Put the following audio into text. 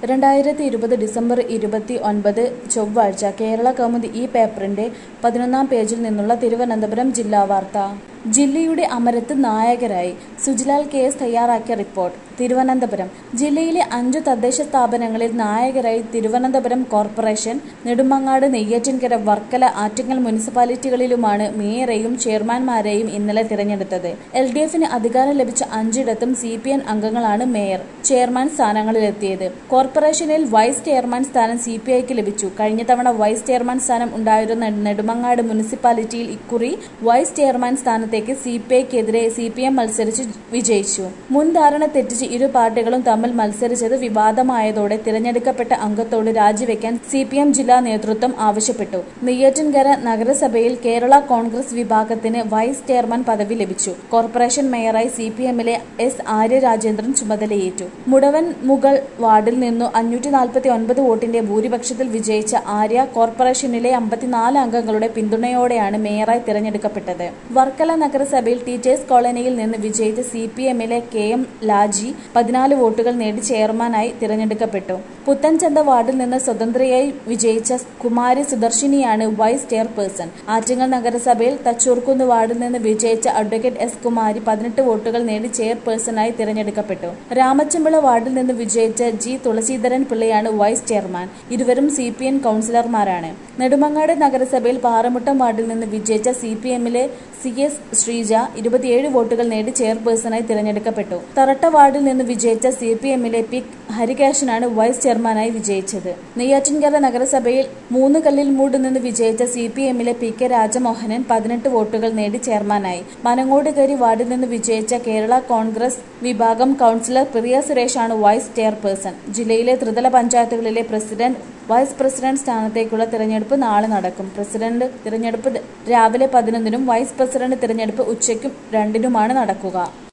രണ്ടായിരത്തി ഇരുപത് ഡിസംബർ ഇരുപത്തി ഒൻപത് ചൊവ്വാഴ്ച കേരള കൗമുദി ഈ പേപ്പറിന്റെ പതിനൊന്നാം പേജിൽ നിന്നുള്ള തിരുവനന്തപുരം ജില്ലാ വാർത്ത ജില്ലയുടെ അമരത്ത് നായകരായി സുജിലാൽ കെ എസ് തയ്യാറാക്കിയ റിപ്പോർട്ട് തിരുവനന്തപുരം ജില്ലയിലെ അഞ്ചു തദ്ദേശ സ്ഥാപനങ്ങളിൽ നായകരായി തിരുവനന്തപുരം കോർപ്പറേഷൻ നെടുമങ്ങാട് നെയ്യാറ്റിൻകര വർക്കല ആറ്റിങ്ങൽ മുനിസിപ്പാലിറ്റികളിലുമാണ് മേയറെയും ചെയർമാൻമാരെയും ഇന്നലെ തിരഞ്ഞെടുത്തത് എൽ ഡി എഫിന് അധികാരം ലഭിച്ച അഞ്ചിടത്തും സി പി എൻ അംഗങ്ങളാണ് മേയർ ചെയർമാൻ സ്ഥാനങ്ങളിലെത്തിയത് കോർപ്പറേഷനിൽ വൈസ് ചെയർമാൻ സ്ഥാനം സി പി ഐക്ക് ലഭിച്ചു കഴിഞ്ഞ തവണ വൈസ് ചെയർമാൻ സ്ഥാനം ഉണ്ടായിരുന്ന നെടുമങ്ങാട് മുനിസിപ്പാലിറ്റിയിൽ ഇക്കുറി വൈസ് ചെയർമാൻ സ്ഥാനത്തേക്ക് സി പി ഐക്കെതിരെ സി പി എം മത്സരിച്ച് വിജയിച്ചു മുൻ ധാരണ തെറ്റിച്ച് ഇരു പാർട്ടികളും തമ്മിൽ മത്സരിച്ചത് വിവാദമായതോടെ തിരഞ്ഞെടുക്കപ്പെട്ട അംഗത്തോട് രാജിവെക്കാൻ സി പി എം ജില്ലാ നേതൃത്വം ആവശ്യപ്പെട്ടു നെയ്യാറ്റിൻകര നഗരസഭയിൽ കേരള കോൺഗ്രസ് വിഭാഗത്തിന് വൈസ് ചെയർമാൻ പദവി ലഭിച്ചു കോർപ്പറേഷൻ മേയറായി സി പി എമ്മിലെ എസ് ആര്യ രാജേന്ദ്രൻ ചുമതലയേറ്റു മുടവൻ മുകൾ വാർഡിൽ നിന്നു അഞ്ഞൂറ്റി നാൽപ്പത്തി ഒൻപത് വോട്ടിന്റെ ഭൂരിപക്ഷത്തിൽ വിജയിച്ച ആര്യ കോർപ്പറേഷനിലെ അമ്പത്തിനാല് അംഗങ്ങളുടെ പിന്തുണയോടെയാണ് മേയറായി തിരഞ്ഞെടുക്കപ്പെട്ടത് വർക്കല നഗരസഭയിൽ ടീച്ചേഴ്സ് കോളനിയിൽ നിന്ന് വിജയിച്ച സി പി എമ്മിലെ കെ എം ലാജി പതിനാല് വോട്ടുകൾ നേടി ചെയർമാനായി തിരഞ്ഞെടുക്കപ്പെട്ടു പുത്തൻചന്ത വാർഡിൽ നിന്ന് സ്വതന്ത്രയായി വിജയിച്ച കുമാരി സുദർശിനിയാണ് വൈസ് ചെയർപേഴ്സൺ ആറ്റിങ്ങൽ നഗരസഭയിൽ തച്ചൂർക്കുന്ന് വാർഡിൽ നിന്ന് വിജയിച്ച അഡ്വക്കേറ്റ് എസ് കുമാരി പതിനെട്ട് വോട്ടുകൾ നേടി ചെയർപേഴ്സണായി തിരഞ്ഞെടുക്കപ്പെട്ടു രാമച്ചമ്പിള വാർഡിൽ നിന്ന് വിജയിച്ച ജി തുളസീധരൻ പിള്ളയാണ് വൈസ് ചെയർമാൻ ഇരുവരും സി പി എൻ കൗൺസിലർമാരാണ് നെടുമങ്ങാട് നഗരസഭയിൽ പാറമുട്ടം വാർഡിൽ നിന്ന് വിജയിച്ച സി പി എമ്മിലെ സി എസ് ശ്രീജ ഇരുപത്തിയേഴ് വോട്ടുകൾ നേടി ചെയർപേഴ്സണായി തിരഞ്ഞെടുക്കപ്പെട്ടു തറട്ട വാർഡിൽ നിന്ന് വിജയിച്ച സി പി എമ്മിലെ പി ഹരികേശനാണ് വൈസ് ചെയർമാനായി വിജയിച്ചത് നെയ്യാറ്റിൻകര നഗരസഭയിൽ മൂന്ന് കല്ലിൽ മൂട് നിന്ന് വിജയിച്ച സി പി എമ്മിലെ പി കെ രാജമോഹനൻ പതിനെട്ട് വോട്ടുകൾ നേടി ചെയർമാനായി മനങ്ങോടുകരി വാർഡിൽ നിന്ന് വിജയിച്ച കേരള കോൺഗ്രസ് വിഭാഗം കൗൺസിലർ പ്രിയ സുരേഷാണ് വൈസ് ചെയർപേഴ്സൺ ജില്ലയിലെ ത്രിതല പഞ്ചായത്തുകളിലെ പ്രസിഡന്റ് വൈസ് പ്രസിഡന്റ് സ്ഥാനത്തേക്കുള്ള തിരഞ്ഞെടുപ്പ് നാളെ നടക്കും പ്രസിഡന്റ് തിരഞ്ഞെടുപ്പ് രാവിലെ പതിനൊന്നിനും വൈസ് പ്രസിഡന്റ് തിരഞ്ഞെടുപ്പ് ഉച്ചയ്ക്കും രണ്ടിനുമാണ് നടക്കുക